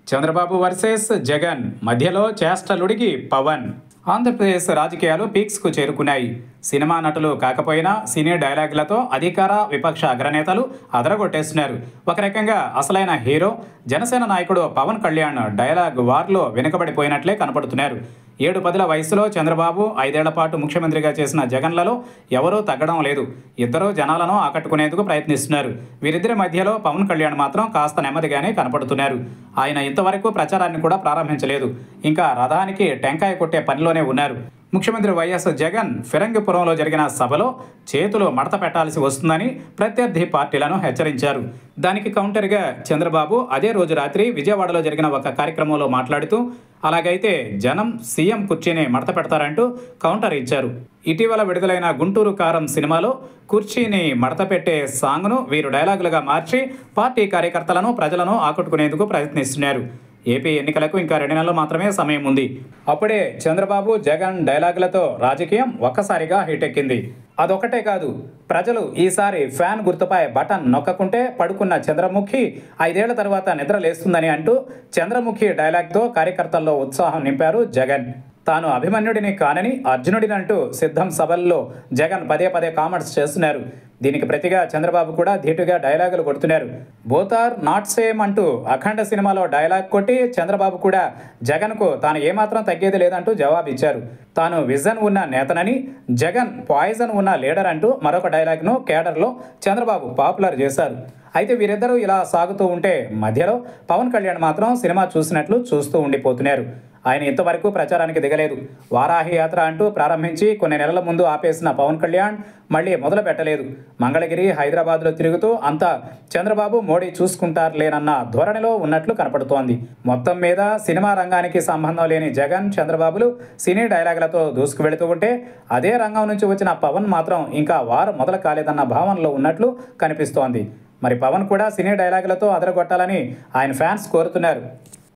Chandrababu versus Jagan మధ్యలో చేష్టలుడిగి పవన్ ఆంధ్రప్రదేశ్ రాజకీయాలు పీక్స్కు చేరుకున్నాయి సినిమా నటులు కాకపోయినా సినీ డైలాగులతో అధికార విపక్ష అగ్రనేతలు అదరగొట్టేస్తున్నారు ఒక రకంగా అసలైన హీరో జనసేన నాయకుడు పవన్ కళ్యాణ్ డైలాగ్ వార్లో వెనుకబడిపోయినట్లే కనపడుతున్నారు ఏడు పదుల వయసులో చంద్రబాబు ఐదేళ్ల పాటు ముఖ్యమంత్రిగా చేసిన జగన్లలో ఎవరూ తగ్గడం లేదు ఇద్దరూ జనాలను ఆకట్టుకునేందుకు ప్రయత్నిస్తున్నారు వీరిద్దరి మధ్యలో పవన్ కళ్యాణ్ మాత్రం కాస్త నెమ్మదిగానే కనపడుతున్నారు ఆయన ఇంతవరకు ప్రచారాన్ని కూడా ప్రారంభించలేదు ఇంకా రథానికి టెంకాయ కొట్టే పనిలోనే ఉన్నారు ముఖ్యమంత్రి వైఎస్ జగన్ ఫిరంగిపురంలో జరిగిన సభలో చేతులు మడత పెట్టాల్సి వస్తుందని ప్రత్యర్థి పార్టీలను హెచ్చరించారు దానికి కౌంటర్గా చంద్రబాబు అదే రోజు రాత్రి విజయవాడలో జరిగిన ఒక కార్యక్రమంలో మాట్లాడుతూ అలాగైతే జనం సీఎం కుర్చీని మడత పెడతారంటూ కౌంటర్ ఇచ్చారు ఇటీవల విడుదలైన గుంటూరు కారం సినిమాలో కుర్చీని మడత పెట్టే సాంగ్ను వీరు డైలాగులుగా మార్చి పార్టీ కార్యకర్తలను ప్రజలను ఆకట్టుకునేందుకు ప్రయత్నిస్తున్నారు ఏపీ ఎన్నికలకు ఇంకా రెండు నెలలు మాత్రమే సమయం ఉంది అప్పుడే చంద్రబాబు జగన్ డైలాగులతో రాజకీయం ఒక్కసారిగా హిట్ ఎక్కింది అదొకటే కాదు ప్రజలు ఈసారి ఫ్యాన్ గుర్తుపై బటన్ నొక్కకుంటే పడుకున్న చంద్రముఖి ఐదేళ్ల తర్వాత నిద్ర లేస్తుందని అంటూ చంద్రముఖి డైలాగ్తో కార్యకర్తల్లో ఉత్సాహం నింపారు జగన్ తాను అభిమన్యుడిని కానని అర్జునుడిని అంటూ సిద్ధం సభల్లో జగన్ పదే పదే కామెంట్స్ చేస్తున్నారు దీనికి ప్రతిగా చంద్రబాబు కూడా ధీటుగా డైలాగులు కొడుతున్నారు బోత్ ఆర్ నాట్ సేమ్ అంటూ అఖండ సినిమాలో డైలాగ్ కొట్టి చంద్రబాబు కూడా జగన్కు తాను ఏమాత్రం తగ్గేది లేదంటూ జవాబిచ్చారు తాను విజన్ ఉన్న నేతనని జగన్ పాయిజన్ ఉన్న లీడర్ అంటూ మరొక డైలాగ్ను కేడర్లో చంద్రబాబు పాపులర్ చేశారు అయితే వీరిద్దరూ ఇలా సాగుతూ ఉంటే మధ్యలో పవన్ కళ్యాణ్ మాత్రం సినిమా చూసినట్లు చూస్తూ ఉండిపోతున్నారు ఆయన ఇంతవరకు ప్రచారానికి దిగలేదు వారాహి యాత్ర అంటూ ప్రారంభించి కొన్ని నెలల ముందు ఆపేసిన పవన్ కళ్యాణ్ మళ్ళీ మొదలు పెట్టలేదు మంగళగిరి హైదరాబాద్లో తిరుగుతూ అంతా చంద్రబాబు మోడీ చూసుకుంటారులేనన్న ధోరణిలో ఉన్నట్లు కనపడుతోంది మొత్తం మీద సినిమా రంగానికి సంబంధం లేని జగన్ చంద్రబాబులు సినీ డైలాగులతో దూసుకు వెళుతూ ఉంటే అదే రంగం నుంచి వచ్చిన పవన్ మాత్రం ఇంకా వారు మొదలు కాలేదన్న భావనలో ఉన్నట్లు కనిపిస్తోంది మరి పవన్ కూడా సినీ డైలాగులతో అదరగొట్టాలని ఆయన ఫ్యాన్స్ కోరుతున్నారు